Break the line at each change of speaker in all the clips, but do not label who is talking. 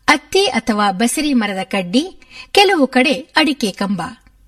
ಅತ್ತಿ ಅಥವಾ ಬಸರಿ ಮರದ ಕಡ್ಡಿ ಕೆಲವು ಕಡೆ ಅಡಿಕೆ ಕಂಬ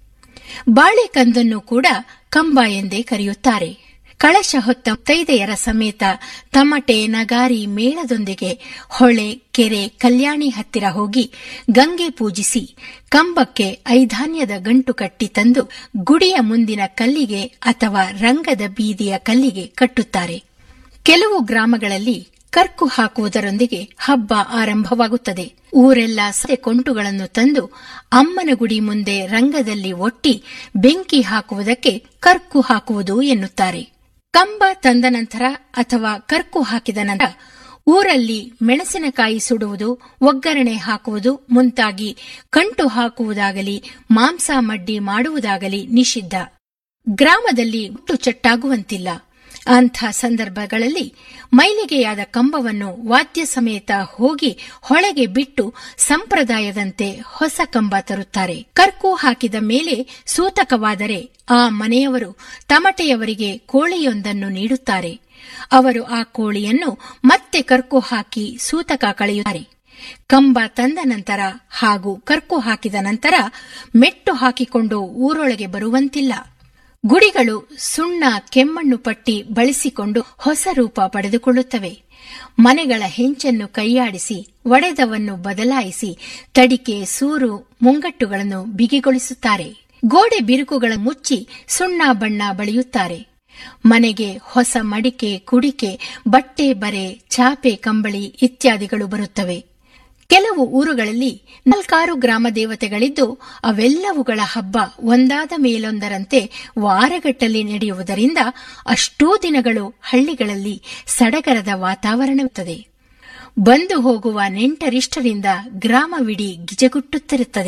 ಬಾಳೆಕಂದನ್ನು ಕೂಡ ಕಂಬ ಎಂದೇ ಕರೆಯುತ್ತಾರೆ ಕಳಶ ಹೊತ್ತ ತೈದೆಯರ ಸಮೇತ ತಮಟೆ ನಗಾರಿ ಮೇಳದೊಂದಿಗೆ ಹೊಳೆ ಕೆರೆ ಕಲ್ಯಾಣಿ ಹತ್ತಿರ ಹೋಗಿ ಗಂಗೆ ಪೂಜಿಸಿ ಕಂಬಕ್ಕೆ ಐಧಾನ್ಯದ ಗಂಟು ಕಟ್ಟಿ ತಂದು ಗುಡಿಯ ಮುಂದಿನ ಕಲ್ಲಿಗೆ ಅಥವಾ ರಂಗದ ಬೀದಿಯ ಕಲ್ಲಿಗೆ ಕಟ್ಟುತ್ತಾರೆ ಕೆಲವು ಗ್ರಾಮಗಳಲ್ಲಿ ಕರ್ಕು ಹಾಕುವುದರೊಂದಿಗೆ ಹಬ್ಬ ಆರಂಭವಾಗುತ್ತದೆ ಊರೆಲ್ಲ ಸದೆ ಕೊಂಟುಗಳನ್ನು ತಂದು ಅಮ್ಮನ ಗುಡಿ ಮುಂದೆ ರಂಗದಲ್ಲಿ ಒಟ್ಟಿ ಬೆಂಕಿ ಹಾಕುವುದಕ್ಕೆ ಕರ್ಕು ಹಾಕುವುದು ಎನ್ನುತ್ತಾರೆ ಕಂಬ ತಂದ ನಂತರ ಅಥವಾ ಕರ್ಕು ಹಾಕಿದ ನಂತರ ಊರಲ್ಲಿ ಮೆಣಸಿನಕಾಯಿ ಸುಡುವುದು ಒಗ್ಗರಣೆ ಹಾಕುವುದು ಮುಂತಾಗಿ ಕಂಟು ಹಾಕುವುದಾಗಲಿ ಮಾಂಸ ಮಡ್ಡಿ ಮಾಡುವುದಾಗಲಿ ನಿಷಿದ್ಧ ಗ್ರಾಮದಲ್ಲಿ ಹುಟ್ಟು ಚಟ್ಟಾಗುವಂತಿಲ್ಲ ಅಂಥ ಸಂದರ್ಭಗಳಲ್ಲಿ ಮೈಲಿಗೆಯಾದ ಕಂಬವನ್ನು ವಾದ್ಯ ಸಮೇತ ಹೋಗಿ ಹೊಳೆಗೆ ಬಿಟ್ಟು ಸಂಪ್ರದಾಯದಂತೆ ಹೊಸ ಕಂಬ ತರುತ್ತಾರೆ ಕರ್ಕು ಹಾಕಿದ ಮೇಲೆ ಸೂತಕವಾದರೆ ಆ ಮನೆಯವರು ತಮಟೆಯವರಿಗೆ ಕೋಳಿಯೊಂದನ್ನು ನೀಡುತ್ತಾರೆ ಅವರು ಆ ಕೋಳಿಯನ್ನು ಮತ್ತೆ ಕರ್ಕು ಹಾಕಿ ಸೂತಕ ಕಳೆಯುತ್ತಾರೆ ಕಂಬ ತಂದ ನಂತರ ಹಾಗೂ ಕರ್ಕು ಹಾಕಿದ ನಂತರ ಮೆಟ್ಟು ಹಾಕಿಕೊಂಡು ಊರೊಳಗೆ ಬರುವಂತಿಲ್ಲ ಗುಡಿಗಳು ಸುಣ್ಣ ಕೆಮ್ಮಣ್ಣು ಪಟ್ಟಿ ಬಳಸಿಕೊಂಡು ಹೊಸ ರೂಪ ಪಡೆದುಕೊಳ್ಳುತ್ತವೆ ಮನೆಗಳ ಹೆಂಚನ್ನು ಕೈಯಾಡಿಸಿ ಒಡೆದವನ್ನು ಬದಲಾಯಿಸಿ ತಡಿಕೆ ಸೂರು ಮುಂಗಟ್ಟುಗಳನ್ನು ಬಿಗಿಗೊಳಿಸುತ್ತಾರೆ ಗೋಡೆ ಬಿರುಕುಗಳ ಮುಚ್ಚಿ ಸುಣ್ಣ ಬಣ್ಣ ಬಳಿಯುತ್ತಾರೆ ಮನೆಗೆ ಹೊಸ ಮಡಿಕೆ ಕುಡಿಕೆ ಬಟ್ಟೆ ಬರೆ ಚಾಪೆ ಕಂಬಳಿ ಇತ್ಯಾದಿಗಳು ಬರುತ್ತವೆ ಕೆಲವು ಊರುಗಳಲ್ಲಿ ನಾಲ್ಕಾರು ಗ್ರಾಮ ದೇವತೆಗಳಿದ್ದು ಅವೆಲ್ಲವುಗಳ ಹಬ್ಬ ಒಂದಾದ ಮೇಲೊಂದರಂತೆ ವಾರಗಟ್ಟಲೆ ನಡೆಯುವುದರಿಂದ ಅಷ್ಟೂ ದಿನಗಳು ಹಳ್ಳಿಗಳಲ್ಲಿ ಸಡಗರದ ವಾತಾವರಣವಿರುತ್ತದೆ ಬಂದು ಹೋಗುವ ನೆಂಟರಿಷ್ಟರಿಂದ ಗ್ರಾಮವಿಡೀ ಗಿಜಗುಟ್ಟುತ್ತಿರುತ್ತದೆ